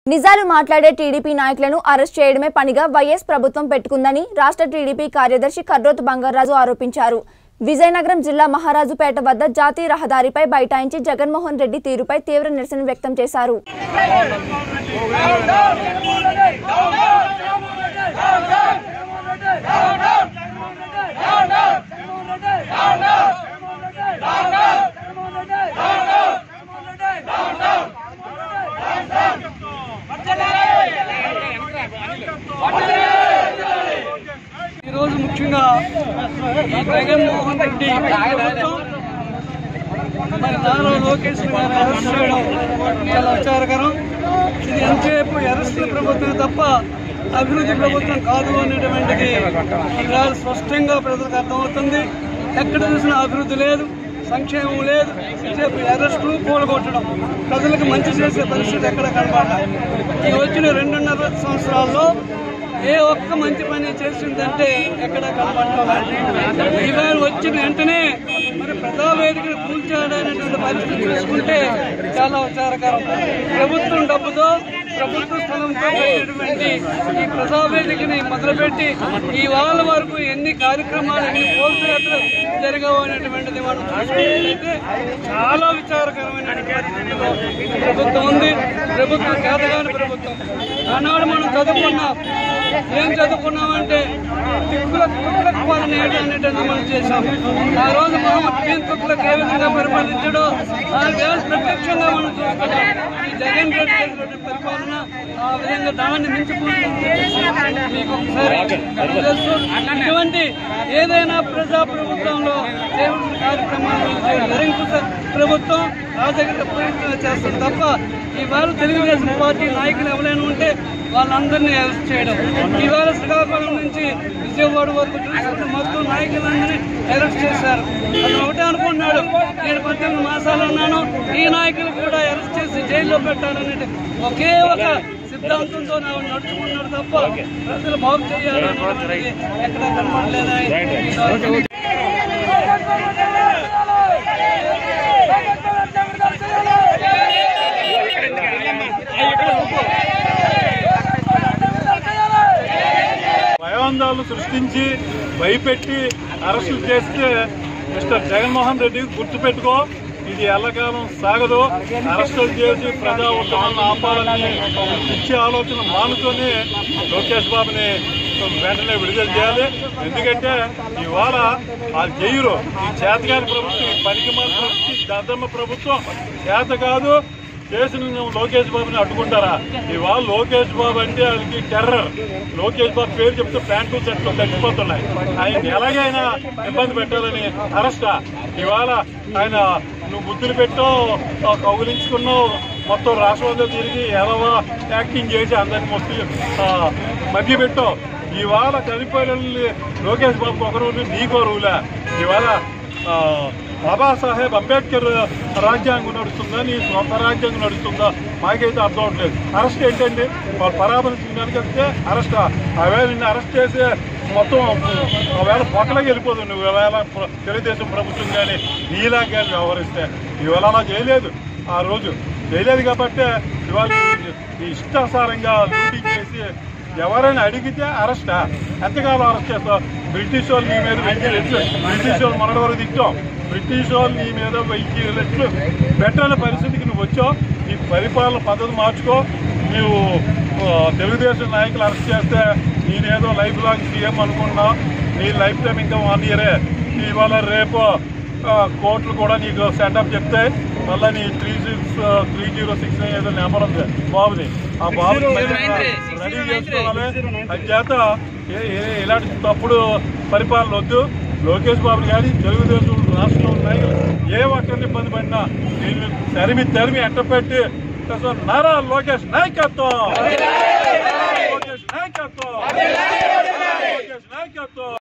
నిజాలు మాట్లాడే టీడీపీ నాయకులను అరెస్ట్ చేయడమే పనిగా వైఎస్ ప్రభుత్వం పెట్టుకుందని రాష్ట్ర టీడీపీ కార్యదర్శి కర్రోత్ బంగారాజు ఆరోపించారు విజయనగరం జిల్లా మహారాజుపేట వద్ద జాతీయ రహదారిపై బైఠాయించి జగన్మోహన్ రెడ్డి తీరుపై తీవ్ర నిరసన వ్యక్తం చేశారు ఈరోజు ముఖ్యంగా ఈ జగన్మోహన్ రెడ్డి ప్రభుత్వం మరి నారా లోకేష్ గారు అరెస్ట్ చేయడం చాలా విచారకరం ఇది ఎంతసేపు అరెస్టుల ప్రభుత్వం తప్ప అభివృద్ధి ప్రభుత్వం కాదు అనేటువంటిది ఇవాళ స్పష్టంగా ప్రజలకు అర్థమవుతుంది ఎక్కడ చూసినా అభివృద్ధి లేదు సంక్షేమం లేదు ఎంతసేపు అరెస్టులు కూలగొట్టడం ప్రజలకు మంచి చేసే పరిస్థితి ఎక్కడ కనబడాలి ఈ వచ్చిన రెండున్నర సంవత్సరాల్లో ఏ ఒక్క మంచి పని చేసిందంటే ఎక్కడ కనబడటం ఇవాళ వచ్చిన వెంటనే మరి ప్రజావేదికను కూల్చాడనేటువంటి పరిస్థితి చూసుకుంటే చాలా విచారకరం ప్రభుత్వం డబ్బుతో ప్రభుత్వ స్థలంతో కట్టినటువంటి ఈ ప్రజావేదికని మొదలుపెట్టి ఈ వాళ్ళ వరకు ఎన్ని కార్యక్రమాలు ఎన్ని పోల్చేతలు జరగవు అనేటువంటిది మనం చూసుకున్నట్లయితే చాలా విచారకరమైన పరిస్థితిలో ఈ ప్రభుత్వం ఉంది ప్రభుత్వం చేతగాని ప్రభుత్వం ఆనాడు మనం చదువుకున్నాం ఏం చదువుకున్నామంటే తిక్కుల తుక్కులకు పాలన అనేటువంటి మనం చేశాం ఆ రోజు మహమ్మద్ బిన్ తుక్కులకు ఏ విధంగా పరిపాలించడో ఆ వేళ ప్రత్యక్షంగా మనం చూస్తున్నాం ఈ జగన్ రెడ్డి చేసినటువంటి పరిపాలన ఆ విధంగా దాన్ని మించిపోతుంది మీకు ఒకసారి గుర్తు చేస్తూ, ఇటువంటి ఏదైనా ప్రజా ప్రభుత్వంలో చేయవలసిన కార్యక్రమాలు నిరంకుశ ప్రభుత్వం రాజకీయ ప్రయత్నాలు చేస్తుంది తప్ప ఇవాళ తెలుగుదేశం పార్టీ నాయకులు ఎవరైనా ఉంటే వాళ్ళందరినీ అరెస్ట్ చేయడం ఇవాళ శ్రీకాకుళం నుంచి విజయవాడ వరకు చూసుకుంటే మొత్తం నాయకులందరినీ అరెస్ట్ చేశారు అతను ఒకటే అనుకున్నాడు నేను పద్దెనిమిది మాసాలు ఉన్నాను ఈ నాయకులు కూడా అరెస్ట్ చేసి జైల్లో పెట్టాలనేది ఒకే ఒక సిద్ధాంతంతో నాకు నడుచుకున్నాడు తప్ప ప్రజలు బాగు చేయాలనేది ఎక్కడ కనబడలేదా భయాందాలు సృష్టించి భయపెట్టి అరెస్టులు చేస్తే మిస్టర్ జగన్మోహన్ రెడ్డి గుర్తుపెట్టుకో ఇది ఎల్లకాలం సాగదు అరెస్టులు చేసి ప్రజా ఉద్యమాలను ఆపాలని ఇచ్చే ఆలోచన మానుకొని లోకేష్ బాబుని వెంటనే విడుదల చేయాలి ఎందుకంటే ఇవాళ వాళ్ళు చేయరు ఈ చేతగాని ప్రభుత్వం ఈ పనికి మాత్రం దద్దమ్మ ప్రభుత్వం చేత కాదు చేసిన నువ్వు లోకేష్ బాబుని అడ్డుకుంటారా ఇవాళ లోకేష్ బాబు అంటే వాళ్ళకి టెర్రర్ లోకేష్ బాబు పేరు చెప్తే ప్యాంటు చెట్లు తగ్గిపోతున్నాయి ఆయన ఎలాగైనా ఇబ్బంది పెట్టాలని అరెస్టా ఇవాళ ఆయన నువ్వు బుద్ధులు పెట్టో కౌగులించుకున్నావు మొత్తం రాష్ట్రంలో తిరిగి ఎలా యాక్టింగ్ చేసి అందరిని మొత్తం మధ్య పెట్టావు ఇవాళ చనిపోయిన లోకేష్ బాబుకి ఒక రోజు నీకో రూలే ఇవాళ ఆ, బాబాసాహెబ్ అంబేద్కర్ రాజ్యాంగం నడుస్తుందా నీ సొంత రాజ్యాంగం నడుస్తుందా మాకైతే అర్థం అవట్లేదు అరెస్ట్ ఏంటండి వాళ్ళు పరామర్శించడానికి వస్తే అరెస్ట్ ఆవేళ నిన్ను అరెస్ట్ చేసి మొత్తం ఒకవేళ పొట్టలోకి వెళ్ళిపోదు నువ్వు ఒకవేళ ప్ర- తెలుగుదేశం ప్రభుత్వం కానీ నీలా కానీ వ్యవహరిస్తే ఇవాళ అలా చేయలేదు ఆ రోజు చేయలేదు కాబట్టి ఇవాళ ఈ- ఈ ఇష్టాసారంగా లూటింగ్ చేసి ఎవరైనా అడిగితే అరెస్టా ఎంతకాలం అరెస్ట్ చేస్తావు బ్రిటిష్ వాళ్ళు నీ మీద వెయ్యి రెట్లు బ్రిటిష్ వాళ్ళు మొన్నటి వరకు తిట్టాం బ్రిటిష్ వాళ్ళు నీ మీద వెయ్యి రెట్లు బెటర్ పరిస్థితికి నువ్వు వచ్చావు నీ పరిపాలన పద్ధతి మార్చుకో నువ్వు ఆ, తెలుగుదేశం నాయకులు అరెస్ట్ చేస్తే నేనేదో లైఫ్ లాంగ్ సీఎం అనుకున్నావు నీ లైఫ్ టైం ఇంకా వన్ ఇయరే ఇవాళ రేపు ఆ, కోర్టులు కూడా నీకు సెటప్ చెప్తాయి మళ్ళీ నీ three six three zero six nine ఏదో నెంబర్ ఉంది బాబుది ఆ బాబు రెడీ చేసుకోవాలి అది చేత ఏ- ఏ- ఇలాంటి తప్పుడు పరిపాలన వద్దు లోకేష్ బాబు కానీ తెలుగుదేశం రాష్ట్రంలో నాయకులు ఏ ఒక్కరిని ఇబ్బంది పడినా వీళ్ళు తరిమి తరిమి ఎట్టపెట్టి అసలు నారా లోకేష్ నాయకత్వం లోకేష్ నాయకత్వం లోకేష్ నాయకత్వం